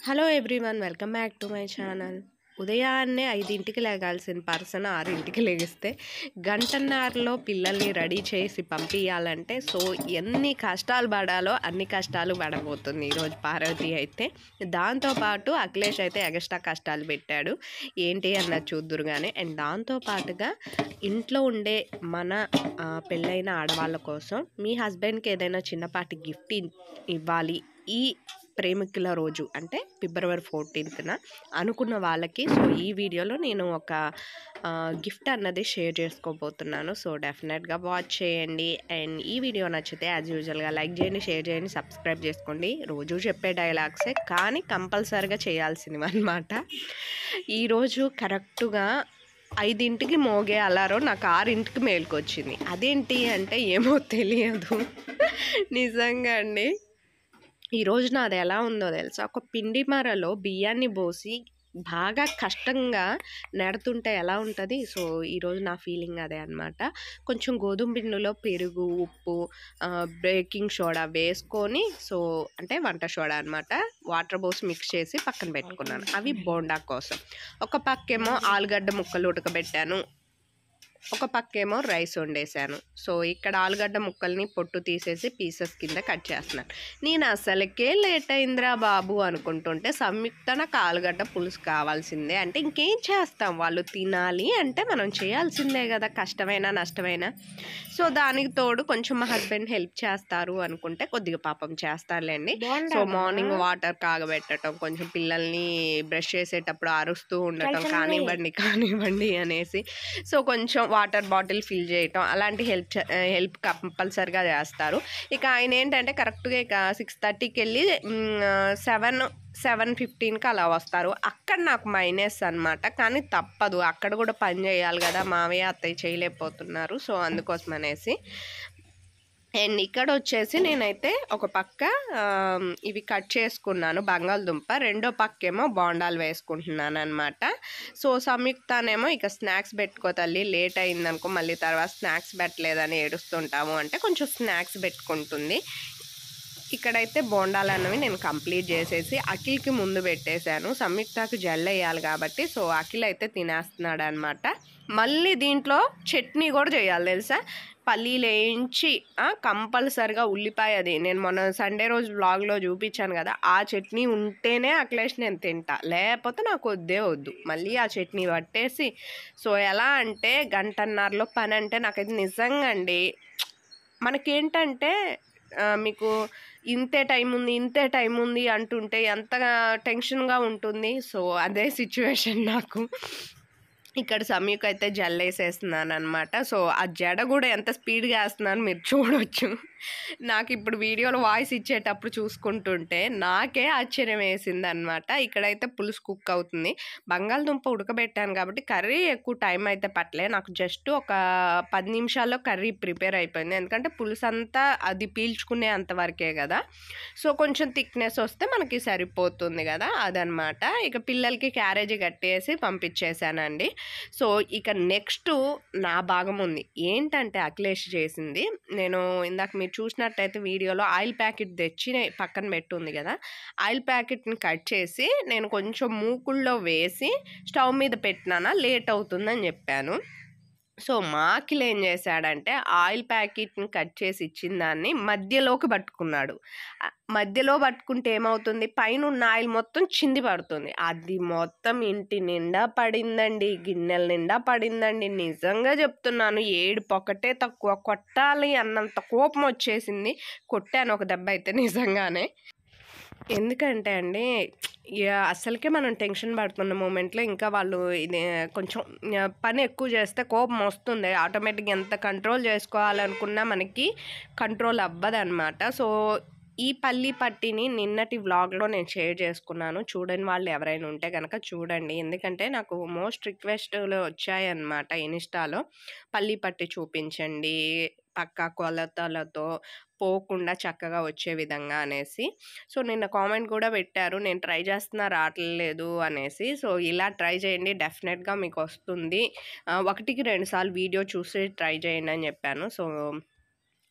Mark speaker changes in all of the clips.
Speaker 1: Hello everyone welcome back to my channel ఉదయాన్నే ఐదింటికి లేగాల్సిన person ఆరింటికి లెగిస్తే గంటన్నరలో పిల్లల్ని రెడీ చేసి పంపించాలంటే సో ఎన్ని కష్టాలు పడాలో అన్ని కష్టాలు పడబోతుంది ఈరోజు పార్వతి అయితే దాంతోపాటు అఖిలేష్ అయితే ఎగస్ట్రా కష్టాలు పెట్టాడు ఏంటి అన్నది చూద్దురు కానీ అండ్ దాంతోపాటుగా ఇంట్లో ఉండే మన ఆ, పెళ్ళైన ఆడవాళ్ళ కోసం మీ హస్బెండ్కి ఏదైనా చిన్నపాటి గిఫ్ట్ ఇవ్వాలి ఈ ప్రేమికుల రోజు అంటే ఫిబ్రవరి ఫోర్టీన్త్న అనుకున్న వాళ్ళకి సో ఈ వీడియోలో నేను ఒక గిఫ్ట్ అన్నది షేర్ చేసుకోబోతున్నాను సో డెఫినెట్గా వాచ్ చేయండి అండ్ ఈ వీడియో నచ్చితే యాజ్ యూజువల్గా లైక్ చేయండి షేర్ చేయండి సబ్స్క్రైబ్ చేసుకోండి రోజు చెప్పే డైలాగ్సే కానీ కంపల్సరిగా చేయాల్సినవి అనమాట ఈరోజు కరెక్ట్గా ఐదింటికి మోగే అలారం నాకు ఆరింటికి మేలుకొచ్చింది అదేంటి అంటే ఏమో తెలియదు నిజంగా అండి ఈరోజు నాది ఎలా ఉందో తెలుసా ఒక పిండి మరలో బియ్యాన్ని పోసి బాగా కష్టంగా నెడుతుంటే ఎలా ఉంటుంది సో ఈరోజు నా ఫీలింగ్ అదే అనమాట కొంచెం గోధుమ పిండిలో పెరుగు ఉప్పు ఆ, బేకింగ్ సోడా వేసుకొని సో అంటే వంట సోడా అనమాట వాటర్ పోసి మిక్స్ చేసి పక్కన పెట్టుకున్నాను అవి బోండా కోసం ఒక పక్కేమో ఆలుగడ్డ ముక్కలు ఉడకబెట్టాను ఒక పక్కేమో రైస్ వండేసాను సో ఇక్కడ ఆలుగడ్డ ముక్కల్ని పొట్టు తీసేసి పీసెస్ కింద కట్ చేస్తున్నాను నేను అసలుకే లేట్ అయిందిరా బాబు అనుకుంటుంటే సంయుక్త నాకు ఆలుగడ్డ పులుసు కావాల్సిందే అంటే ఇంకేం చేస్తాం వాళ్ళు తినాలి అంటే మనం చేయాల్సిందే కదా కష్టమైనా నష్టమైనా సో దానికి తోడు కొంచెం మా హస్బెండ్ హెల్ప్ చేస్తారు అనుకుంటే కొద్దిగా పాపం చేస్తారులేండి సో మార్నింగ్ వాటర్ కాగబెట్టడం కొంచెం పిల్లల్ని బ్రష్ చేసేటప్పుడు అరుస్తూ ఉండటం కానివ్వండి కానివ్వండి అనేసి సో కొంచెం వాటర్ బాటిల్ ఫిల్ చేయటం అలాంటి హెల్ప్ హెల్ప్ కంపల్సరిగా చేస్తారు ఇక ఆయన ఏంటంటే కరెక్ట్గా ఇక సిక్స్ థర్టీకి వెళ్ళి సెవెన్ సెవెన్ ఫిఫ్టీన్కి అలా వస్తారు అక్కడ నాకు మైనస్ అన్నమాట కానీ తప్పదు అక్కడ కూడా పని చేయాలి కదా మావయ్య అత్తయ్య చేయలేకపోతున్నారు సో అందుకోసం అనేసి అండ్ ఇక్కడ వచ్చేసి నేనైతే ఒక పక్క ఆమ్, ఇవి కట్ చేసుకున్నాను బంగాళదుంప రెండో పక్కేమో బోండాలు వేసుకుంటున్నాను అనమాట సో సంయుక్తానేమో ఇక స్నాక్స్ పెట్టుకో తల్లి లేట్ అయిందనుకో మళ్ళీ తర్వాత స్నాక్స్ పెట్టలేదని ఏడుస్తుంటాము అంటే కొంచెం స్నాక్స్ పెట్టుకుంటుంది ఇక్కడైతే బోండాలు అన్నవి నేను కంప్లీట్ చేసేసి అఖిల్కి ముందు పెట్టేశాను సంయుక్తకు జల్ వేయాలి కాబట్టి సో అఖిల్ అయితే తినేస్తున్నాడు అనమాట మళ్ళీ దీంట్లో చట్నీ కూడా చేయాలి తెలుసా పల్లీలు వేయించి కంపల్సరిగా ఉల్లిపాయ అది నేను మొన్న సండే రోజు వ్లాగ్లో చూపించాను కదా ఆ చట్నీ ఉంటేనే అఖిలేష్ నేను తింటా లేకపోతే నాకు వద్దే వద్దు మళ్ళీ ఆ చట్నీ పట్టేసి సో ఎలా అంటే గంటన్నరలో పని అంటే నాకైతే నిజంగా అండి మనకేంటంటే ఆ, మీకు ఇంతే టైం ఉంది ఇంతే టైం ఉంది అంటుంటే ఎంతగా టెన్షన్గా ఉంటుంది సో అదే సిచ్యువేషన్ నాకు ఇక్కడ సమీకు అయితే జల్లేసేస్తున్నాను అనమాట సో ఆ జడ కూడా ఎంత స్పీడ్గా వేస్తున్నాను మీరు చూడొచ్చు నాకు ఇప్పుడు వీడియోలో వాయిస్ ఇచ్చేటప్పుడు చూసుకుంటుంటే నాకే ఆశ్చర్యం వేసింది అనమాట ఇక్కడైతే పులుసు కుక్ అవుతుంది బంగాళదుంప ఉడకబెట్టాను కాబట్టి కర్రీ ఎక్కువ టైం అయితే పట్టలే నాకు జస్ట్ ఒక పది నిమిషాల్లో కర్రీ ప్రిపేర్ అయిపోయింది ఎందుకంటే పులుసు అంతా అది పీల్చుకునే అంతవరకే కదా సో కొంచెం థిక్నెస్ వస్తే మనకి సరిపోతుంది కదా అదనమాట ఇక పిల్లలకి క్యారేజీ కట్టేసి పంపించేశానండి సో ఇక నెక్స్ట్ నా భాగం ఉంది ఏంటంటే అఖిలేష్ చేసింది నేను ఇందాక మీరు చూసినట్టయితే వీడియోలో ఆయిల్ ప్యాకెట్ తెచ్చి పక్కన పెట్టుంది కదా ఆయిల్ ప్యాకెట్ని కట్ చేసి నేను కొంచెం మూకుల్లో వేసి స్టవ్ మీద పెట్టినానా లేట్ అవుతుందని చెప్పాను సో మాకిల్ ఏం చేశాడంటే ఆయిల్ ప్యాకెట్ని కట్ చేసి ఇచ్చిన దాన్ని మధ్యలోకి పట్టుకున్నాడు ఆ, మధ్యలో పట్టుకుంటే ఏమవుతుంది పైన ఉన్న ఆయిల్ మొత్తం చింది పడుతుంది అది మొత్తం ఇంటి నిండా పడిందండి గిన్నెల నిండా పడిందండి నిజంగా చెప్తున్నాను ఏడు పొక్కటే తక్కువ కొట్టాలి అన్నంత కోపం వచ్చేసింది కొట్టాను ఒక దెబ్బ అయితే నిజంగానే ఎందుకంటే అండి ఇక అసలుకే మనం టెన్షన్ పడుతున్న మూమెంట్లో ఇంకా వాళ్ళు ఇది కొంచెం ఆ, పని ఎక్కువ చేస్తే కోపం వస్తుంది ఆటోమేటిక్గా ఎంత కంట్రోల్ చేసుకోవాలనుకున్నా మనకి కంట్రోల్ అవ్వదన్నమాట సో ఈ పల్లి పట్టిని నిన్నటి వ్లాగ్లో నేను షేర్ చేసుకున్నాను చూడని వాళ్ళు ఎవరైనా ఉంటే కనుక చూడండి ఎందుకంటే నాకు మోస్ట్ రిక్వెస్ట్లు వచ్చాయన్నమాట ఇన్స్టాలో పల్లి పట్టి చూపించండి పక్కా కొలతలతో పోకుండా చక్కగా వచ్చే విధంగా అనేసి సో నిన్న కామెంట్ కూడా పెట్టారు నేను ట్రై చేస్తున్నా రావట్లేదు అనేసి సో ఇలా ట్రై చేయండి డెఫినెట్గా మీకు వస్తుంది ఆ, ఒకటికి రెండు సార్లు వీడియో చూసి ట్రై చేయండి అని చెప్పాను సో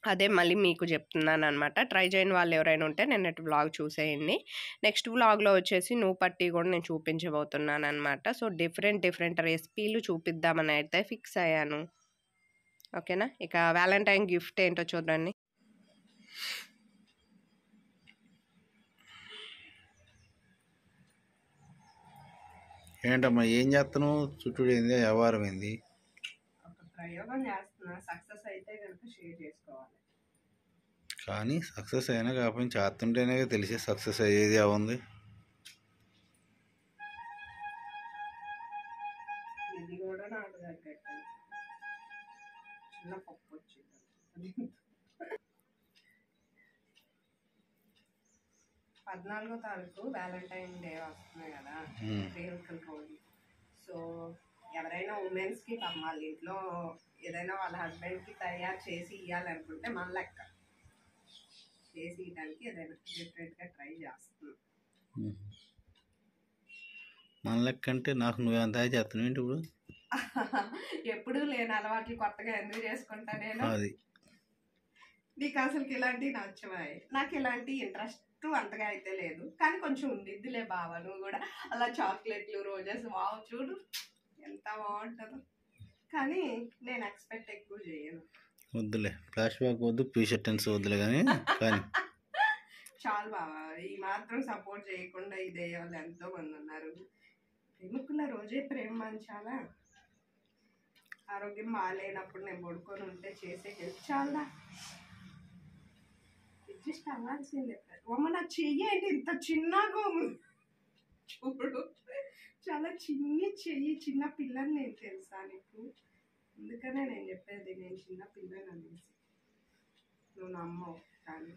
Speaker 1: అదే మళ్ళీ మీకు చెప్తున్నాను అనమాట ట్రై చేయని వాళ్ళు ఎవరైనా ఉంటే నిన్నటి వ్లాగ్ చూసేయండి నెక్స్ట్ వ్లాగ్లో వచ్చేసి నువ్వు పట్టి కూడా నేను చూపించబోతున్నాను అనమాట సో డిఫరెంట్ డిఫరెంట్ రెసిపీలు చూపిద్దామని అయితే ఫిక్స్ అయ్యాను ఓకేనా ఇక వ్యాలంటైన్ గిఫ్ట్ ఏంటో చూడండి
Speaker 2: ఏంటమ్మా ఏం చేస్తున్నావు చుట్టూ ఏంది వ్యవహారం ఏంది
Speaker 1: ఒక ప్రయోగం చేస్తున్నా సక్సెస్ అయితే కనుక షేర్ చేసుకోవాలి
Speaker 2: కానీ సక్సెస్ అయినా కాకపోతే చేస్తుంటేనే తెలిసే సక్సెస్ అయ్యేది ఉంది
Speaker 1: ఇది కూడా నాకు తగ్గట్టు చిన్న పప్పు వచ్చింది పద్నాలుగో తారీఖు వ్యాలంటైన్ డే వస్తుంది కదా
Speaker 2: ఉమ్.
Speaker 1: ప్రేమికుల రోజు సో ఎవరైనా ఉమెన్స్కి వాళ్ళ ఇంట్లో ఏదైనా వాళ్ళ హస్బెండ్కి తయారు చేసి ఇవ్వాలనుకుంటే మన లెక్క చేసి ఇవ్వడానికి ఏదైనా డిఫరెంట్గా ట్రై చేస్తున్నాం
Speaker 2: ఉమ్. మన లెక్క అంటే నాకు నువ్వేంత చేస్తున్నావు ఏంటి ఇప్పుడు
Speaker 1: ఎప్పుడూ లేని అలవాట్లు కొత్తగా ఎందుకు చేసుకుంటా నేను
Speaker 2: అది
Speaker 1: నీకు అసలు ఇలాంటివి నచ్చవాయి నాకు ఇలాంటి ఇంట్రెస్ట్ అంతగా అయితే లేదు కానీ కొంచెం ఉండిద్దిలే బావ నువ్వు కూడా అలా చాక్లెట్లు రోజెస్ వావ్ చూడు ఎంత బాగుంటుందో కానీ నేను ఎక్స్పెక్ట్ ఎక్కువ చేయను
Speaker 2: వద్దులే ఫ్లాష్ బ్యాక్ వద్దు ప్రీషర్టెన్స్ వద్దులే కానీ కానీ
Speaker 1: చాలు బావా ఈ మాత్రం సపోర్ట్ చేయకుండా ఇదే వాళ్ళు ఎంతో మంది ఉన్నారు ప్రేమికుల రోజే ప్రేమ మంచాలా ఆరోగ్యం బాగాలేనప్పుడు నేను పడుకొని ఉంటే చేసే హెల్ప్ చాలా అడ్జస్ట్ అవ్వాల్సిందే అమ్మ నా చెయ్యి ఏంటి ఇంత చిన్నగా ఉంది చూడు చాలా చిన్ని చెయ్యి చిన్న పిల్లని నేను తెలుసా నీకు అందుకనే నేను చెప్పేది నేను చిన్న పిల్లని అనేసి నువ్వు నమ్మవు కానీ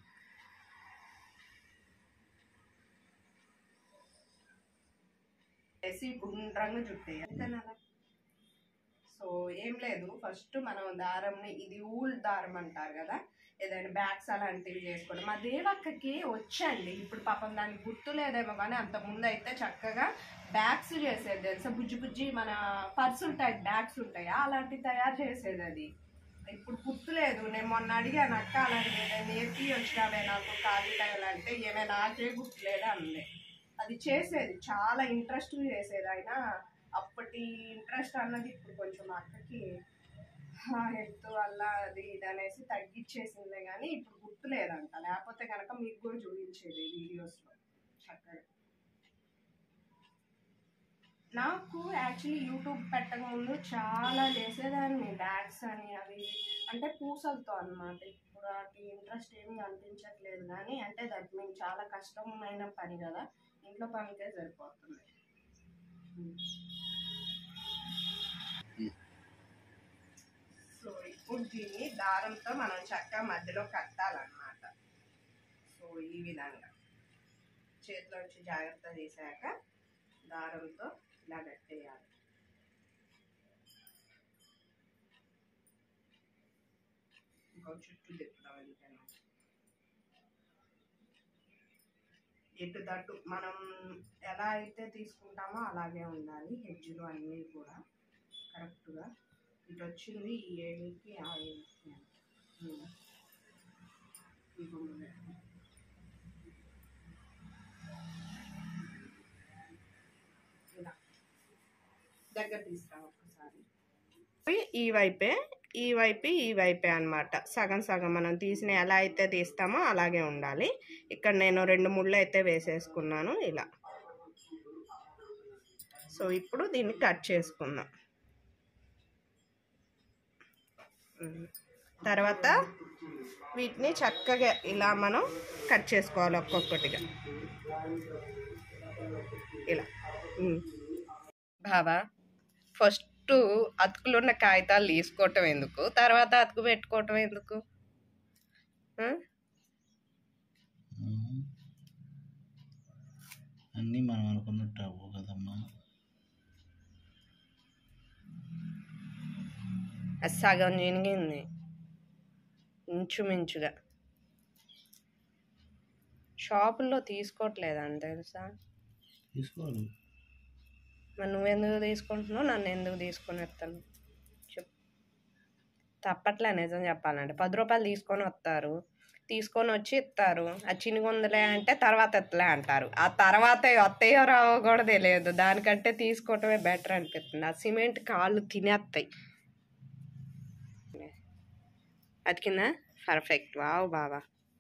Speaker 1: వేసి గుండ్రంగా చుట్టేయాలి సో ఏం లేదు ఫస్ట్ మనం దారంని ఇది ఊల్ దారం అంటారు కదా ఏదైనా బ్యాగ్స్ అలాంటివి చేసుకోవడం మా దేవక్కకి వచ్చండి ఇప్పుడు పాపం దానికి గుర్తు లేదేమో కానీ అంత ముందు అయితే చక్కగా బ్యాగ్స్ చేసేది తెలుసా బుజ్జి బుజ్జి మన పర్సులు టైప్ బ్యాగ్స్ ఉంటాయా అలాంటివి తయారు చేసేది అది ఇప్పుడు గుర్తులేదు నేను మొన్న అడిగాను అక్క అలాంటివి ఏదైనా నేర్పి వచ్చినావే నాకు కాగితాలు అంటే ఏమైనా నాకే గుర్తులేదు అంది అది చేసేది చాలా ఇంట్రెస్ట్ చేసేది అయినా అప్పటి ఇంట్రెస్ట్ అన్నది ఇప్పుడు కొంచెం మా అక్కకి హెల్త్ వల్ల అది ఇది అనేసి తగ్గించేసిందే కానీ ఇప్పుడు గుర్తులేదంట లేకపోతే కనుక మీకు కూడా చూపించేది వీడియోస్లో చక్కగా నాకు యాక్చువల్లీ యూట్యూబ్ పెట్టక ముందు చాలా చేసేదాన్ని బ్యాగ్స్ అని అవి అంటే పూసలతో అన్నమాట ఇప్పుడు వాటి ఇంట్రెస్ట్ ఏమి కనిపించట్లేదు కానీ అంటే దట్ మీన్ చాలా కష్టమైన పని కదా ఇంట్లో పనికే సరిపోతుంది సో ఇప్పుడు దీన్ని దారంతో మనం చక్కగా మధ్యలో కట్టాలన్నమాట సో ఈ విధంగా చేతిలో నుంచి జాగ్రత్త చేశాక దారంతో ఇలా కట్టేయాలి ఇంకో చుట్టూ తిప్పుదాం ఎందుకన్నా ఎటు తట్టు మనం ఎలా అయితే తీసుకుంటామో అలాగే ఉండాలి హెడ్జ్లు అన్నీ కూడా కరెక్ట్గా ఇటు వచ్చింది ఈ ఏడుకి ఆ ఏడుకి ఉమ్. ఈ బొమ్మలే. ఇలా దగ్గర తీసుకురా ఒక్కసారి ఈ వైపే ఈ వైపు ఈ వైపే అన్నమాట సగం సగం మనం తీసిన ఎలా అయితే తీస్తామో అలాగే ఉండాలి ఇక్కడ నేను రెండు ముళ్ళు అయితే వేసేసుకున్నాను ఇలా సో ఇప్పుడు దీన్ని కట్ చేసుకుందాం ఉమ్. తర్వాత వీటిని చక్కగా ఇలా మనం కట్ చేసుకోవాలి ఒక్కొక్కటిగా ఇలా ఉమ్. బావా ఫస్ట్ అతుకులు ఉన్న కాగితాలు తీసుకోవటం ఎందుకు తర్వాత అతుకు పెట్టుకోవటం ఎందుకు ఆ?
Speaker 2: ఉమ్. అన్నీ మనం అనుకున్నట్టు అవ్వు కదమ్మా
Speaker 1: అది సగం చినిగింది ఇంచుమించుగా షాపుల్లో తీసుకోవట్లేదని తెలుసా
Speaker 2: తీసుకోవాలి
Speaker 1: మరి నువ్వెందుకు తీసుకుంటున్నావు నన్ను ఎందుకు తీసుకుని వస్తాను చెప్పు తప్పట్లే నిజం చెప్పాలంటే పది రూపాయలు తీసుకొని వస్తారు తీసుకొని వచ్చి ఇస్తారు ఆ చినిగుందలే అంటే తర్వాత ఎత్తలే అంటారు ఆ తర్వాత వస్తాయో రావో కూడా తెలియదు దానికంటే తీసుకోవటమే బెటర్ అనిపిస్తుంది ఆ సిమెంట్ కాళ్ళు తినేస్తాయి అది కింద పర్ఫెక్ట్ వావ్ బాబా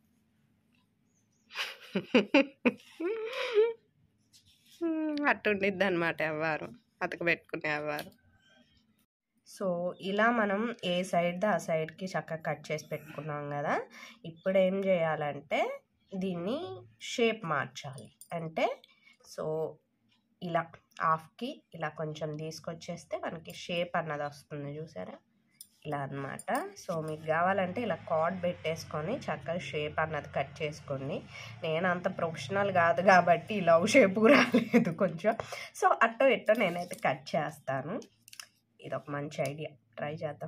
Speaker 1: అట్టుండిద్ది అనమాట ఎవ్వరు అతకబెట్టుకునే ఎవ్వరు సో ఇలా మనం ఏ సైడ్ ఆ సైడ్కి చక్కగా కట్ చేసి పెట్టుకున్నాం కదా ఇప్పుడు ఏం చేయాలంటే దీన్ని షేప్ మార్చాలి అంటే సో ఇలా హాఫ్కి ఇలా కొంచెం తీసుకొచ్చేస్తే మనకి షేప్ అన్నది వస్తుంది చూసారా ఇలా అన్నమాట సో మీకు కావాలంటే ఇలా కార్డ్ పెట్టేసుకొని చక్కగా షేప్ అన్నది కట్ చేసుకోండి నేను అంత ప్రొఫెషనల్ కాదు కాబట్టి లవ్ షేప్ రాలేదు కొంచెం సో అట్టో ఇట్టో నేనైతే కట్ చేస్తాను ఇది ఒక మంచి ఐడియా ట్రై చేద్దాం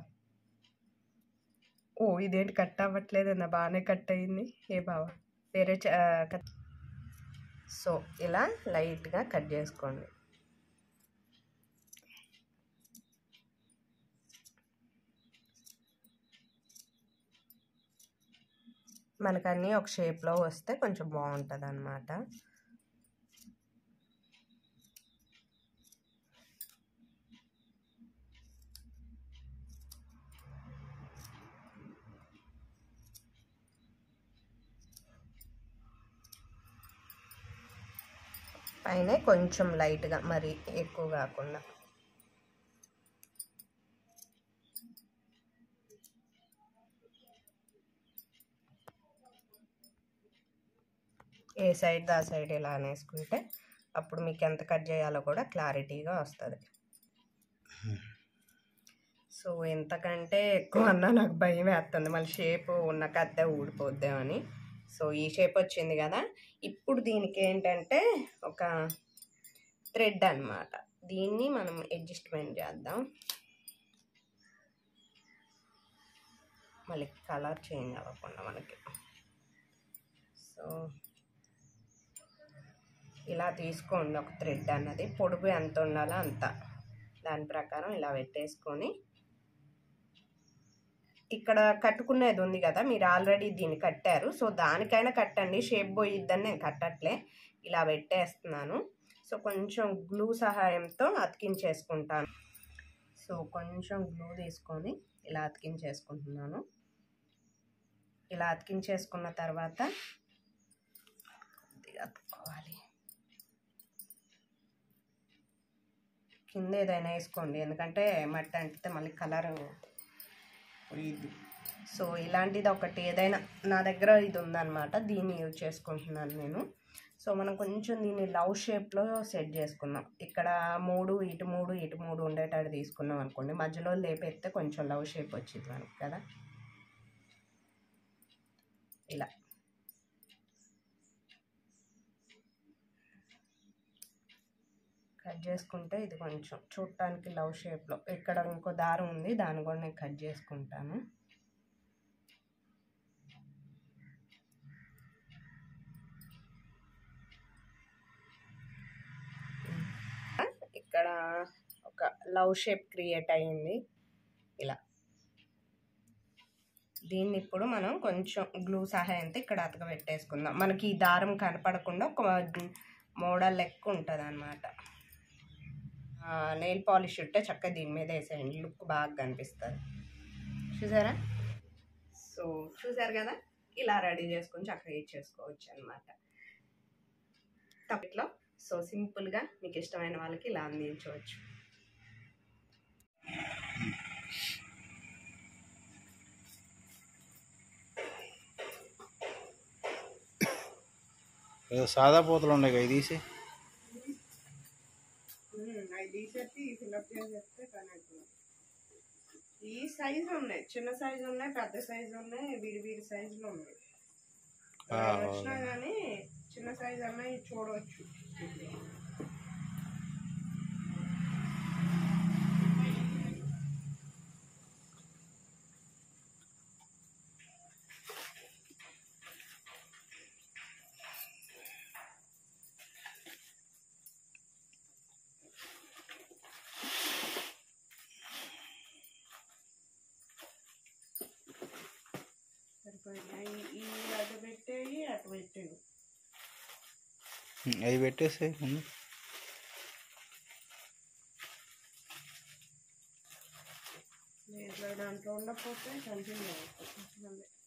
Speaker 1: ఓ ఇదేంటి కట్ అవ్వట్లేదు నా బాగానే కట్ అయింది ఏ బావా వేరే చ- ఆ, కట్ సో ఇలా లైట్గా కట్ చేసుకోండి మనకు అన్నీ ఒక షేప్లో వస్తే కొంచెం బాగుంటుంది అనమాట పైన కొంచెం లైట్గా మరి ఎక్కువ కాకుండా ఏ సైడ్ ఆ సైడ్ ఇలా అనేసుకుంటే అప్పుడు మీకు ఎంత కట్ చేయాలో కూడా క్లారిటీగా వస్తుంది సో ఎంతకంటే ఎక్కువ అన్నా నాకు భయం వేస్తుంది మళ్ళీ షేప్ ఉన్న కత్తే ఊడిపోద్దామని సో ఈ షేప్ వచ్చింది కదా ఇప్పుడు దీనికి ఏంటంటే ఒక థ్రెడ్ అన్నమాట దీన్ని మనం అడ్జస్ట్మెంట్ చేద్దాం మళ్ళీ కలర్ చేంజ్ అవ్వకుండా మనకి సో ఇలా తీసుకోండి ఒక థ్రెడ్ అన్నది పొడుగు ఎంత ఉండాలో అంత దాని ప్రకారం ఇలా పెట్టేసుకొని ఇక్కడ కట్టుకునేది ఉంది కదా మీరు ఆల్రెడీ దీన్ని కట్టారు సో దానికైనా కట్టండి షేప్ పోయిద్దని నేను కట్టట్లే ఇలా పెట్టేస్తున్నాను సో కొంచెం గ్లూ సహాయంతో అతికించేసుకుంటాను సో కొంచెం గ్లూ తీసుకొని ఇలా అతికించేసుకుంటున్నాను ఇలా అతికించేసుకున్న తర్వాత కొద్దిగా అతుక్కోవాలి కింద ఏదైనా వేసుకోండి ఎందుకంటే మట్టి అంటితే మళ్ళీ కలర్ పోయిద్ది సో ఇలాంటిది ఒకటి ఏదైనా నా దగ్గర ఇది ఉందన్నమాట దీన్ని యూజ్ చేసుకుంటున్నాను నేను సో మనం కొంచెం దీన్ని లవ్ షేప్లో సెట్ చేసుకున్నాం ఇక్కడ మూడు ఇటు మూడు ఇటు మూడు ఉండేటట్టు తీసుకున్నాం అనుకోండి మధ్యలో లేపెత్తే కొంచెం లవ్ షేప్ వచ్చింది మనకి కదా ఇలా కట్ చేసుకుంటే ఇది కొంచెం చూడటానికి లవ్ షేప్లో ఇక్కడ ఇంకో దారం ఉంది దాన్ని కూడా నేను కట్ చేసుకుంటాను ఇక్కడ ఒక లవ్ షేప్ క్రియేట్ అయ్యింది ఇలా దీన్ని ఇప్పుడు మనం కొంచెం గ్లూ సహాయంతో ఇక్కడ అతక పెట్టేసుకుందాం మనకి ఈ దారం కనపడకుండా ఒక మోడల్ లెక్క ఉంటుంది అనమాట నెయిల్ పాలిష్ ఉంటే చక్కగా దీని మీద వేసేయండి లుక్ బాగా కనిపిస్తుంది చూసారా సో చూసారు కదా ఇలా రెడీ చేసుకొని చక్కగా ఇచ్చేసుకోవచ్చు అనమాట తప్పట్లో సో సింపుల్గా మీకు ఇష్టమైన వాళ్ళకి ఇలా అందించవచ్చు
Speaker 2: ఏదో సాదా పూతలు ఉన్నాయి కదా, ఇది తీసి
Speaker 1: అవి తీసేసి ఫిల్అప్ చేసేస్తే పని అయిపోయింది ఈ సైజు ఉన్నాయి చిన్న సైజు ఉన్నాయి పెద్ద సైజు ఉన్నాయి విడి విడి సైజులో ఉన్నాయి
Speaker 2: ఆ,
Speaker 1: వచ్చినా కానీ చిన్న సైజు అన్నవి చూడవచ్చు
Speaker 2: అవి పెట్టేసి ముందు
Speaker 1: దాంట్లో ఉండకపోతే కంటిన్యూ అవుతుంది